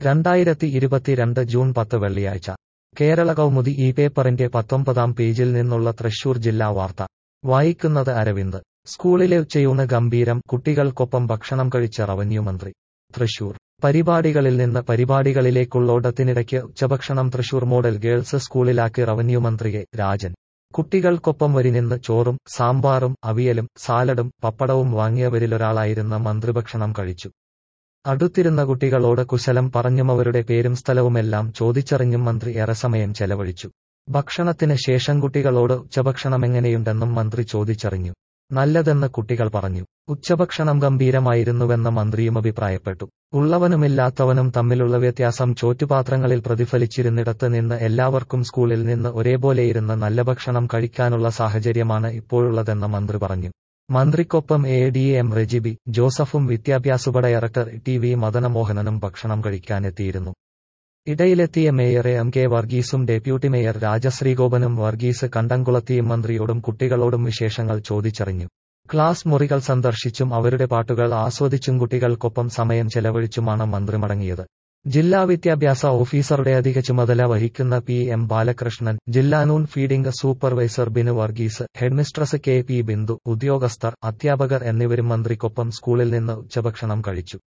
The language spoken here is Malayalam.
രണ്ടായിരത്തി ഇരുപത്തിരണ്ട് ജൂൺ പത്ത് വെള്ളിയാഴ്ച കേരള കൗമുദി ഈ പേപ്പറിന്റെ പത്തൊമ്പതാം പേജിൽ നിന്നുള്ള തൃശൂർ ജില്ലാ വാർത്ത വായിക്കുന്നത് അരവിന്ദ് സ്കൂളിലെ ഉച്ചയൂണ് ഗംഭീരം കുട്ടികൾക്കൊപ്പം ഭക്ഷണം കഴിച്ച റവന്യൂ മന്ത്രി തൃശൂർ പരിപാടികളിൽ നിന്ന് പരിപാടികളിലേക്കുള്ള ഓട്ടത്തിനിടയ്ക്ക് ഉച്ചഭക്ഷണം തൃശൂർ മോഡൽ ഗേൾസ് സ്കൂളിലാക്കി റവന്യൂ മന്ത്രി കെ രാജൻ കുട്ടികൾക്കൊപ്പം വരിനിന്ന് ചോറും സാമ്പാറും അവിയലും സാലഡും പപ്പടവും വാങ്ങിയവരിലൊരാളായിരുന്ന മന്ത്രി ഭക്ഷണം കഴിച്ചു അടുത്തിരുന്ന കുട്ടികളോട് കുശലം പറഞ്ഞും അവരുടെ പേരും സ്ഥലവുമെല്ലാം ചോദിച്ചറിഞ്ഞും മന്ത്രി ഏറെ സമയം ചെലവഴിച്ചു ഭക്ഷണത്തിന് ശേഷം കുട്ടികളോട് ഉച്ചഭക്ഷണമെങ്ങനെയുണ്ടെന്നും മന്ത്രി ചോദിച്ചറിഞ്ഞു നല്ലതെന്ന് കുട്ടികൾ പറഞ്ഞു ഉച്ചഭക്ഷണം ഗംഭീരമായിരുന്നുവെന്ന് മന്ത്രിയും അഭിപ്രായപ്പെട്ടു ഉള്ളവനുമില്ലാത്തവനും തമ്മിലുള്ള വ്യത്യാസം ചോറ്റുപാത്രങ്ങളിൽ പ്രതിഫലിച്ചിരുന്നിടത്ത് നിന്ന് എല്ലാവർക്കും സ്കൂളിൽ നിന്ന് ഒരേപോലെയിരുന്ന് നല്ല ഭക്ഷണം കഴിക്കാനുള്ള സാഹചര്യമാണ് ഇപ്പോഴുള്ളതെന്ന് മന്ത്രി പറഞ്ഞു മന്ത്രിക്കൊപ്പം എ ഡി എം റെജിബി ജോസഫും വിദ്യാഭ്യാസ ഡയറക്ടർ ടി വി മദനമോഹനനും ഭക്ഷണം കഴിക്കാനെത്തിയിരുന്നു ഇടയിലെത്തിയ മേയർ എം കെ വർഗീസും ഡെപ്യൂട്ടി മേയർ രാജശ്രീഗോപനും വർഗീസ് കണ്ടംകുളത്തിയും മന്ത്രിയോടും കുട്ടികളോടും വിശേഷങ്ങൾ ചോദിച്ചറിഞ്ഞു ക്ലാസ് മുറികൾ സന്ദർശിച്ചും അവരുടെ പാട്ടുകൾ ആസ്വദിച്ചും കുട്ടികൾക്കൊപ്പം സമയം ചെലവഴിച്ചുമാണ് മന്ത്രി മടങ്ങിയത് ജില്ലാ വിദ്യാഭ്യാസ ഓഫീസറുടെ അധിക ചുമതല വഹിക്കുന്ന പി എം ബാലകൃഷ്ണൻ ജില്ലാ noon feeding supervisor Binu Varghese headmistress K P Bindu ഉദ്യോഗസ്ഥർ അധ്യാപകർ എന്നിവരും മന്ത്രിക്കൊപ്പം സ്കൂളിൽ നിന്ന് ഉച്ചഭക്ഷണം കഴിച്ചു